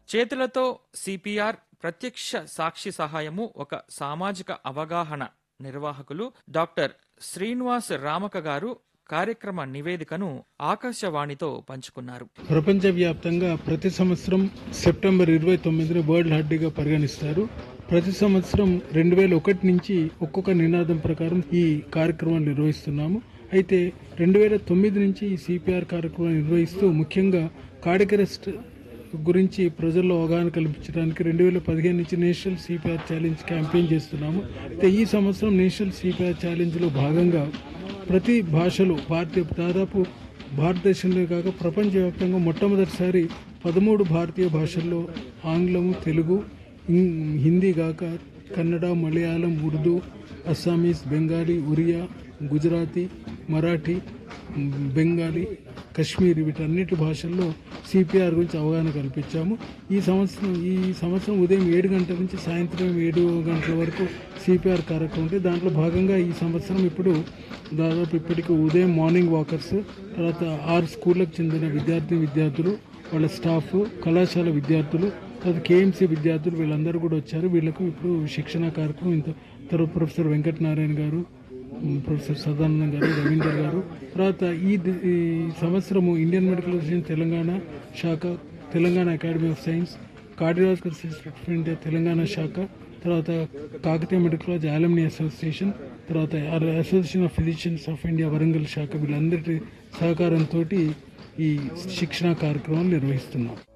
చేతులతో సిపిఆర్ ప్రత్యక్ష సాక్షి సహాయము ఒక సామాజిక అవగాహన నిర్వాహకులు డాక్టర్ శ్రీనివాస్ రామక గారు కార్యక్రమ నివేదికను ఆకాశవాణితో పంచుకున్నారు ప్రపంచవ్యాప్తంగా ప్రతి సంవత్సరం సెప్టెంబర్ ఇరవై తొమ్మిదిని వరల్డ్ హార్ట్ డేగా పరిగణిస్తారు ప్రతి సంవత్సరం రెండు వేల ఒకటి నుంచి ఒక్కొక్క నినాదం ప్రకారం ఈ కార్యక్రమాలు నిర్వహిస్తున్నాము అయితే రెండు వేల తొమ్మిది నుంచి ఈ సిపిఆర్ కార్యక్రమం నిర్వహిస్తూ ముఖ్యంగా కార్డియక్ అరెస్ట్ గురించి ప్రజల్లో అవగాహన కల్పించడానికి రెండు వేల పదిహేను నుంచి నేషనల్ సిపిఆర్ ఛాలెంజ్ క్యాంపెయిన్ చేస్తున్నాము అయితే ఈ సంవత్సరం నేషనల్ సిపిఆర్ ఛాలెంజ్లో భాగంగా ప్రతి భాషలో భారతీయ దాదాపు భారతదేశంలో కాక ప్రపంచవ్యాప్తంగా మొట్టమొదటిసారి పదమూడు భారతీయ భాషల్లో ఆంగ్లము తెలుగు ఇం- హిందీ కాక కన్నడ మలయాళం ఉర్దూ అస్సామీస్ బెంగాలీ ఒరియా గుజరాతీ మరాఠీ మ్, బెంగాలీ కశ్మీరీ వీటన్నిటి భాషల్లో సిపిఆర్ గురించి అవగాహన కల్పించాము ఈ సంవత్సరం ఈ సంవత్సరం ఉదయం ఏడు గంటల నుంచి సాయంత్రం ఏడు గంటల వరకు సిపిఆర్ కార్యక్రమం ఉంటుంది దాంట్లో భాగంగా ఈ సంవత్సరం ఇప్పుడు దాదాపు ఇప్పటికి ఉదయం మార్నింగ్ వాకర్స్ తర్వాత ఆరు స్కూళ్ళకు చెందిన విద్యార్థి విద్యార్థులు వాళ్ళ స్టాఫ్ కళాశాల విద్యార్థులు తర్వాత కేఎంసీ విద్యార్థులు వీళ్ళందరూ కూడా వచ్చారు వీళ్ళకు ఇప్పుడు శిక్షణ కార్యక్రమం ఇంత తర్వాత ప్రొఫెసర్ వెంకటనారాయణ గారు ఉమ్, ప్రొఫెసర్ సదానందం గారు రవీందర్ గారు తర్వాత ఈ ది- ఈ సంవత్సరము ఇండియన్ మెడికల్ అసోసియేషన్ తెలంగాణ శాఖ Telangana academy of science cardiological institute of India Telangana శాఖ తర్వాత Kakatiya medical college alumni association తర్వాత association of physicians of India Warangal శాఖ వీళ్ళందరి సహకారంతో ఈ శిక్షణా కార్యక్రమాలు నిర్వహిస్తున్నాం